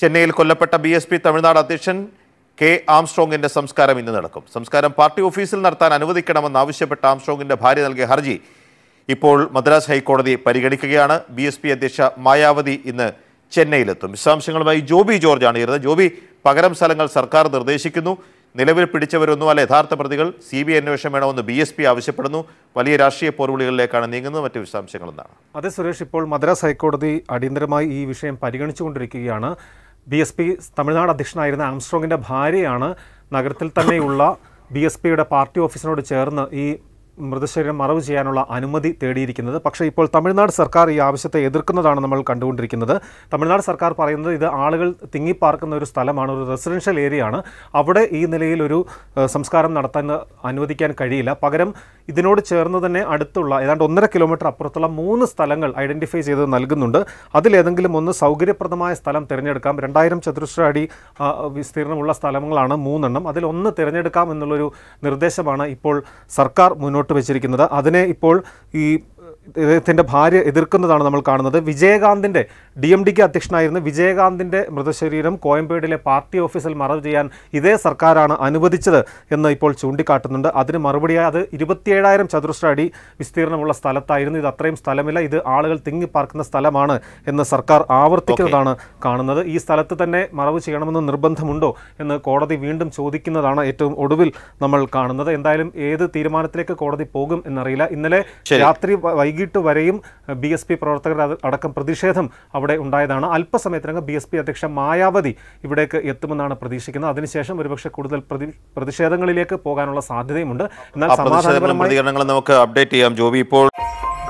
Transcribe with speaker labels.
Speaker 1: ചെന്നൈയിൽ കൊല്ലപ്പെട്ട B S P Tamil Nadu അധ്യക്ഷൻ കെ ആംസ്ട്രോങ്ങിന്റെ സംസ്കാരം ഇന്ന് നടക്കും സംസ്കാരം പാർട്ടി ഓഫീസിൽ നടത്താൻ അനുവദിക്കണമെന്നാവശ്യപ്പെട്ട ആംസ്ട്രോങ്ങിന്റെ ഭാര്യ നൽകിയ ഹർജി ഇപ്പോൾ മദ്രാസ് ഹൈക്കോടതി പരിഗണിക്കുകയാണ് ബി എസ് പി അധ്യക്ഷ മായാവതി ഇന്ന് ചെന്നൈയിലെത്തും വിശദാംശങ്ങളുമായി ജോബി ജോർജാണ് ഇരുന്നത് ജോബി പകരം സ്ഥലങ്ങൾ സർക്കാർ നിർദ്ദേശിക്കുന്നു നിലവിൽ പിടിച്ചവരൊന്നും അല്ല യഥാർത്ഥ പ്രതികൾ സി ബി ഐ അന്വേഷണം വേണമെന്ന് ബി എസ് പി ആവശ്യപ്പെടുന്നു വലിയ രാഷ്ട്രീയ പോർവിളികളിലേക്കാണ് നീങ്ങുന്നത് മറ്റു വിശദാംശങ്ങൾ എന്താണ്
Speaker 2: അതെ സുരേഷ് ഇപ്പോൾ മദ്രാസ് ഹൈക്കോടതി അടിയന്തരമായി ഈ വിഷയം പരിഗണിച്ചുകൊണ്ടിരിക്കുകയാണ് ബി എസ് പി തമിഴ്നാട് അധ്യക്ഷനായിരുന്ന ആംസ്ട്രോങ്ങിൻ്റെ ഭാര്യയാണ് നഗരത്തിൽ തന്നെയുള്ള ബി എസ് പിയുടെ പാർട്ടി ഓഫീസിനോട് ചേർന്ന് ഈ മൃതശരീരം മറവ് ചെയ്യാനുള്ള അനുമതി തേടിയിരിക്കുന്നത് പക്ഷേ ഇപ്പോൾ തമിഴ്നാട് സർക്കാർ ഈ ആവശ്യത്തെ എതിർക്കുന്നതാണ് നമ്മൾ കണ്ടുകൊണ്ടിരിക്കുന്നത് തമിഴ്നാട് സർക്കാർ പറയുന്നത് ഇത് ആളുകൾ തിങ്ങിപ്പാർക്കുന്ന ഒരു സ്ഥലമാണ് ഒരു റെസിഡൻഷ്യൽ ഏരിയ ആണ് അവിടെ ഈ നിലയിൽ ഒരു ഏഹ്, സംസ്കാരം നടത്താൻ അനുവദിക്കാൻ കഴിയില്ല പകരം ഇതിനോട് ചേർന്ന് തന്നെ അടുത്തുള്ള ഏതാണ്ട് ഒന്നര കിലോമീറ്റർ അപ്പുറത്തുള്ള മൂന്ന് സ്ഥലങ്ങൾ ഐഡന്റിഫൈ ചെയ്ത് നൽകുന്നുണ്ട് അതിലേതെങ്കിലും ഒന്ന് സൗകര്യപ്രദമായ സ്ഥലം തിരഞ്ഞെടുക്കാം രണ്ടായിരം ചതുരശ്ര അടി ആ, വിസ്തീർണമുള്ള സ്ഥലങ്ങളാണ് മൂന്നെണ്ണം അതിൽ ഒന്ന് തിരഞ്ഞെടുക്കാം എന്നുള്ളൊരു നിർദ്ദേശമാണ് ഇപ്പോൾ സർക്കാർ മുന്നോട്ട് വെച്ചിരിക്കുന്നത് അതിനെ ഇപ്പോൾ ഈ ഇദ്ദേഹത്തിൻ്റെ ഭാര്യ എതിർക്കുന്നതാണ് നമ്മൾ കാണുന്നത് വിജയകാന്തിൻ്റെ ഡി എം ഡിക്ക് അധ്യക്ഷനായിരുന്ന വിജയകാന്തിൻ്റെ മൃതശരീരം കോയമ്പേടിലെ പാർട്ടി ഓഫീസിൽ മറവ് ചെയ്യാൻ ഇതേ സർക്കാരാണ് അനുവദിച്ചത് എന്ന് ഇപ്പോൾ ചൂണ്ടിക്കാട്ടുന്നുണ്ട് അതിന് മറുപടിയായി അത് ഇരുപത്തിയേഴായിരം ചതുരശ്ര അടി വിസ്തീർണമുള്ള സ്ഥലത്തായിരുന്നു ഇത് അത്രയും സ്ഥലമില്ല ഇത് ആളുകൾ തിങ്ങിപ്പാർക്കുന്ന സ്ഥലമാണ് എന്ന് സർക്കാർ ആവർത്തിക്കുന്നതാണ് കാണുന്നത് ഈ സ്ഥലത്ത് തന്നെ മറവ് ചെയ്യണമെന്ന് നിർബന്ധമുണ്ടോ എന്ന് കോടതി വീണ്ടും ചോദിക്കുന്നതാണ് ഏറ്റവും ഒടുവിൽ നമ്മൾ കാണുന്നത് എന്തായാലും ഏത് തീരുമാനത്തിലേക്ക് കോടതി പോകും എന്നറിയില്ല ഇന്നലെ രാത്രി വ- വൈകിട്ട് വരെയും ബി എസ് പി പ്രവർത്തകർ അത് അടക്കം പ്രതിഷേധം അവിടെ ഉണ്ടായതാണ് അല്പസമയത്തിനകം ബി എസ് പി അധ്യക്ഷ മായാവതി ഇവിടേക്ക് എത്തുമെന്നാണ് പ്രതീക്ഷിക്കുന്നത് അതിനുശേഷം ഒരുപക്ഷെ കൂടുതൽ പ്രതി പ്രതിഷേധങ്ങളിലേക്ക് പോകാനുള്ള സാധ്യതയുമുണ്ട് എന്നാൽ
Speaker 1: ആ പ്രതിഷേധങ്ങളും
Speaker 2: സമാധാനപരമായി
Speaker 1: പ്രതികരണങ്ങളും നമുക്ക് അപ്ഡേറ്റ് ചെയ്യാം ജോബി ഇപ്പോൾ